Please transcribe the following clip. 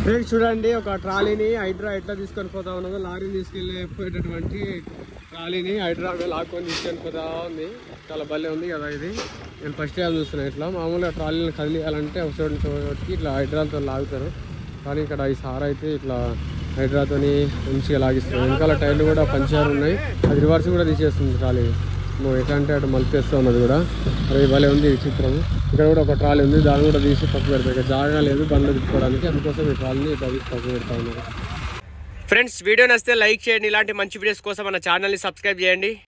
friends చూడండి ఒక ట్రాలీని హైడ్రా ఎట్లా తీసుకొని పోతా ఉన్నదో లారీని తీసుకెళ్ళి పోయేటటువంటి ట్రాలీని హైడ్రా లాక్కొని తీసుకొని పోతా ఉంది చాలా భలే ఉంది కదా ఇది నేను ఫస్ట్ టైం చూస్తున్నాను ఇట్లా మామూలుగా ట్రాలీని కదిలియాలంటే ఒక చోటు నుంచి ఒక చోటుకి ఇట్లా హైడ్రాలతో లాగుతారు కానీ ఇక్కడ ఈ సార్ అయితే ఇట్లా హైడ్రాతోని మంచిగా లాగిస్తారు వెనకాల టైర్లు కూడా పంచర్ ఉన్నాయి అది రివర్స్ కూడా తీసేస్తుంది ట్రాలీ నువ్వు ఎట్లా అంటే అటు మలిపేస్తూ ఉన్నది కూడా అరే భలే ఉంది ఈ చిత్రం ఇక్కడ కూడా ఒక ట్రాలీ ఉంది దాన్ని కూడా తీసి పక్క పెడతాయి ఇక్కడ జాగా లేదు బండ్లు తిప్పుకోవడానికి అందుకోసం ఈ ట్రాలీని ఇట్లా తీసి పక్క పెడతా ఉన్నారు ఫ్రెండ్స్ వీడియో నచ్చితే లైక్ చేయండి ఇలాంటి మంచి వీడియోస్ కోసం మన ఛానల్ని సబ్స్క్రైబ్ చేయండి